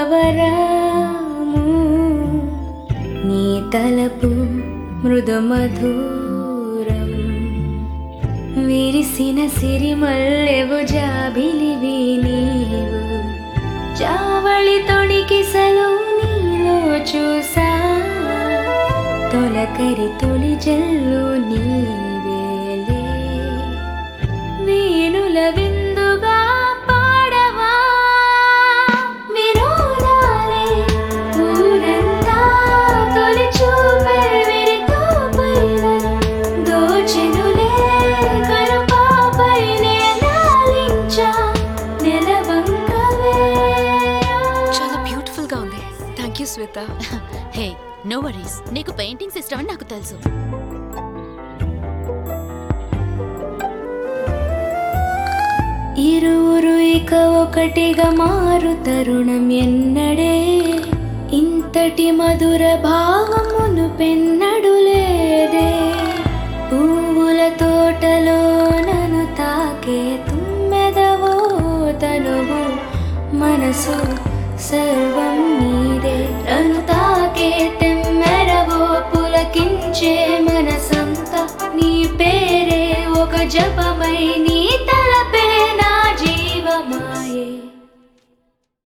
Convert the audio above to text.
వరము నీ తలపు మృదు మధురం విరిసిన సిరిమల్లెవు జాబిలివి నీవు చావళి తొడికి సెలవు నీలో చూసా తొలకరి తొలి జల్లు నీవేలే వీణుల విందుగా పాడవా వినోదాలే ఊరంతా తొలి చూపే విరితో పైలను దోచెనులే కనుపాపైనే లాలించా నెలవంకవే చాలా బ్యూటిఫుల్ గా ఉంది thank you Swetha hey no worries నీకు పెయింటింగ్స్ ఇష్టమని నాకు తెలుసు ఇరువురు ఇక ఒకటిగా మారు తరుణం ఎన్నడే ఇంతటి మధుర భావమును పెన్నడు లేదే పువ్వుల తోటలో నన్ను తాకే తుమ్మెదవో తనువు మనసు సర్వ